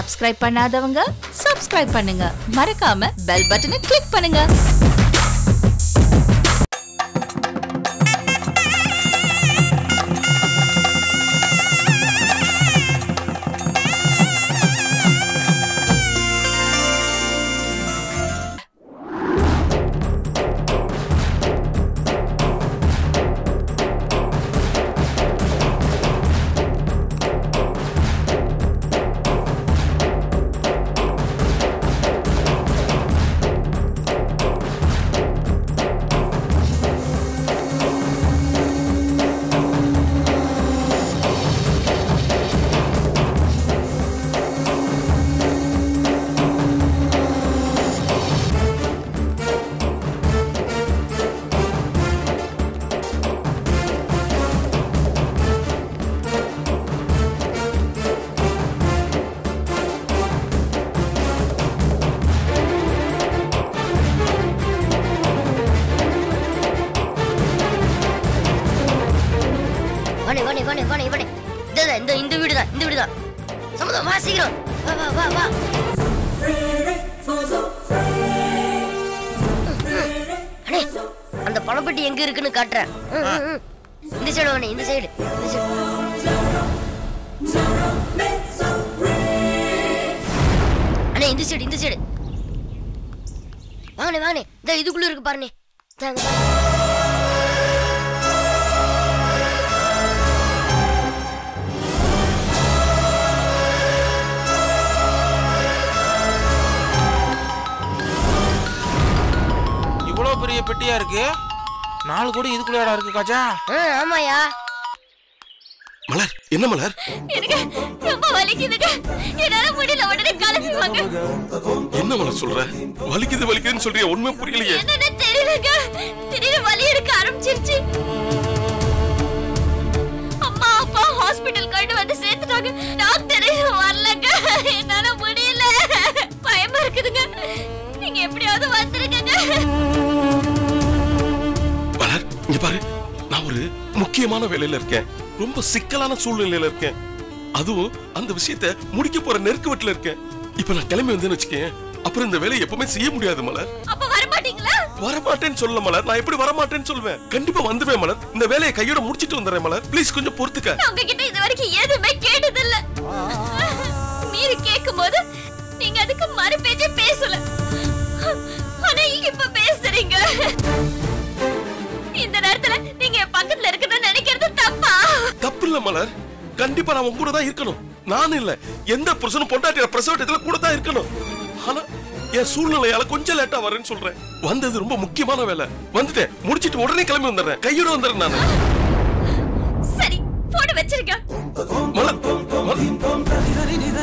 Subscribe பண்ணாதவங்க subscribe பண்ணுங்க மறக்காம பெல் பட்டனை கிளிக் பண்ணுங்க வாணே வாணே வாணே வாணே வாணே இந்த இந்த இந்த வீடு தான் இந்த வீடு தான் சம்மதம் வா சீக்கிரம் வா வா வா வா அண்ணே அந்த பணப்பெட்டி எங்க இருக்குன்னு காட்டுறேன் ம், ம், ம். இந்த சைடு வாணே இந்த சைடு இந்த சைடு அண்ணே இந்த சைடு இந்த சைடு வாங்கண்ணே வாங்கண்ணே இந்த இதுக்குள்ள இருக்கு பாருண்ணே இந்தாங்க, இந்தாங்க. இவ்வளவு பெரிய பெட்டியா இருக்கு நாலு கோடி இதுக்குள்ளடா இருக்கு காஜா ஆ, ஆமாயா மலர் என்ன மலர் எனக்கு ரொம்ப வலிக்குதுங்க என்னால முடியல உடனே கிளம்பி வாங்க என்ன மலர் சொல்ற வலிக்குது வலிக்குதுன்னு சொல்றிய உண்மை புரியலையே என்னன்னு தெரியலங்க திடீர்னு வலி எடுக்க ஆரம்பிச்சிருச்சு அம்மா அப்பா ஹாஸ்பிட்டல் கொண்டு வந்து சேர்த்துட்டாங்க டாக்டர் வரலங்க என்னால முடியல பயமா இருக்குதுங்க நீங்க எப்படியாவது வந்துருங்க மலர் இங்க பாரு நான் ஒரு முக்கியமான வேலையில இருக்கேன் ரொம்ப சிக்கலான சூழ்நிலையில இருக்கேன் அதுவும் அந்த விஷயத்த முடிக்க போற நெருக்கவட்டில் இருக்கேன் இப்ப நான் கிளம்பி வந்தேன்னு வச்சுக்கேன் அப்புறம் இந்த வேலையை எப்பவுமே செய்ய முடியாது மலர் அப்ப வர மாட்டீங்களா வரமாட்டேன்னு சொல்ல மலர் நான் எப்படி வரமாட்டேன்னு சொல்லுவேன் கண்டிப்பா வந்துடுவேன் மலர் இந்த வேலையை கையோட முடிச்சிட்டு வந்துடுறேன் மலர் ப்ளீஸ் கொஞ்சம் பொறுத்துக்க நான் உங்ககிட்ட இது வரைக்கும் எதுவுமே கேட்டதில்ல மீறி கேட்கும்போது நீங்க அதுக்கு மறு பேச்சே பேசல ஆனா இப்ப பேசுறீங்க இந்த நேரத்துல நீங்க என் பக்கத்துல இருக்கணும்னு நினைக்கிறது தப்பா தப்பு இல்ல மலர் கண்டிப்பா நான் உன் கூட தான் இருக்கணும் நான் இல்ல எந்த புருஷனும் பொண்டாட்டியோட பிரசவத்துல கூட தான் இருக்கணும் ஆனா என் சூழ்நிலையால கொஞ்சம் லேட்டா வரேன்னு சொல்றேன் வந்தது ரொம்ப முக்கியமான வேலை வந்துட்டேன் முடிச்சிட்டு உடனே கிளம்பி வந்துடுறேன் கையோட வந்துடுறேன் நானு சரி போன வச்சிருக்க மலர் மலர்,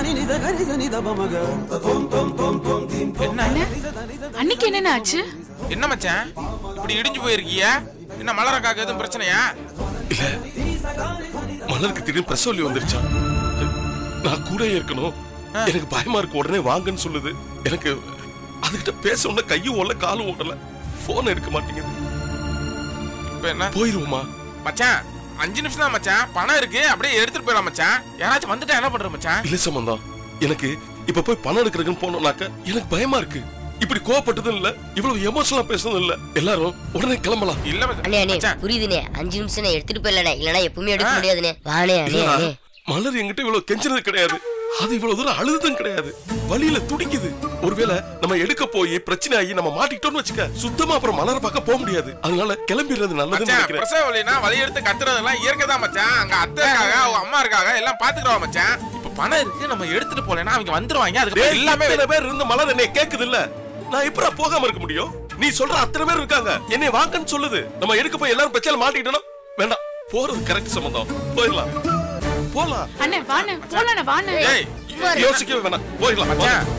என்ன அன்னைக்கு என்னென்ன ஆச்சு என்ன மச்சான் இப்படி இடிஞ்சு போயிருக்கிய என்ன மலரக்காக்கு எதுவும் பிரச்சனையா இல்ல மலருக்கு திடீர்னு பிரசவலி வந்துருச்சா நான் கூட இருக்கணும் எனக்கு பயமா இருக்கு உடனே வாங்கன்னு சொல்லுது எனக்கு அதுகிட்ட பேச உடனே கையும் ஓடல காலும் ஓடல போன் எடுக்க மாட்டேங்குது இப்ப என்ன போயிருவோமா மச்சான் அஞ்சு நிமிஷம் தான் மச்சான் பணம் இருக்கு அப்படியே எடுத்துட்டு போயிடலாம் மச்சான் யாராச்சும் வந்துட்டா என்ன பண்ற மச்சான் இல்ல சம்பந்தம் எனக்கு இப்ப போய் பணம் எடுக்கிறதுன்னு போனோம்னாக்க எனக்கு பயமா இருக்கு இப்படி கோவப்பட்டதும் இல்ல இவ்வளவு எமோஷனலா பேசுனதும் இல்ல எல்லாரும் உடனே கிளம்பலாம் இல்ல அண்ணே அண்ணே மச்சான் புரியுதுண்ணே அஞ்சு நிமிஷம் எடுத்துட்டு போயிடலண்ணே இல்லைன்னா எப்பவுமே எடுக்க ஆ. முடியாதுண்ணே வாணே அண்ணே இல்லடா, அண்ணே மலர் என்கிட்ட இவ்வளவு கெஞ்சினது கிடையாது அது இவ்வளவு தூரம் அழுதுதும் கிடையாது வழியில துடிக்குது ஒருவேளை நம்ம எடுக்க போய் பிரச்சனை ஆகி நம்ம மாட்டிக்கிட்டோம்னு வச்சுக்க சுத்தமா அப்புறம் மலரை பார்க்க போக முடியாது அதனால கிளம்பிடுறது நல்லதுன்னு மச்சான் நினைக்கிறேன் பிரசவ வலினா வலி எடுத்து கத்துறதெல்லாம் இயற்கை தான் மச்சான் அங்க அத்தை இருக்காங்க அவங்க அம்மா இருக்காங்க எல்லாம் பாத்துக்கிறோம் மச்சான் இப்ப பணம் இருக்கு நம்ம எடுத்துட்டு போலனா அவங்க வந்துருவாங்க அதுக்கு டேய், எல்லாமே இத்தனை பேர் இருந்த மலர் என்னை கேக்குது இல்ல நான் எப்படா போகாம இருக்க முடியும் நீ சொல்ற அத்தனை பேர் இருக்காங்க என்னை வாங்கன்னு சொல்லுது நம்ம எடுக்க போய் எல்லாரும் பிரச்சனை மாட்டிக்கிட்டோம் வேண்டாம் போறது கரெக்ட் சம்பந்தம் போயிடலாம் போலாம் அண்ணே வாண்ணே போலாண்ணே வாண்ணே ஏய் யோசிக்கவே வேணாம் போயிடலாம் வாங்க. மச்சான்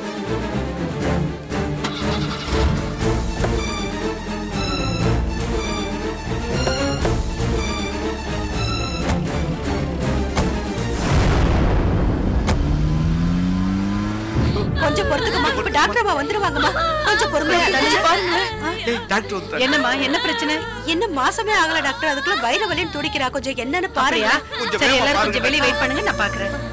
கொஞ்சம் பொறுத்துக்கமா இப்ப டாக்டர் அம்மா வந்துருவாங்கம்மா கொஞ்சம் பொறுமையா நினைச்சு பாருங்க டாக்டர் வந்துட்டாங்க. என்னம்மா என்ன பிரச்சனை என்ன மாசமே ஆகல டாக்டர் அதுக்குள்ள வயிறு வலின்னு துடிக்கிறா கொஞ்சம் என்னன்னு பாருங்க கொஞ்சம் சரி வேகமா எல்லாரும் பாருங்க. கொஞ்சம் வெளியே வெயிட் பண்ணுங்க நான் பாக்குறேன்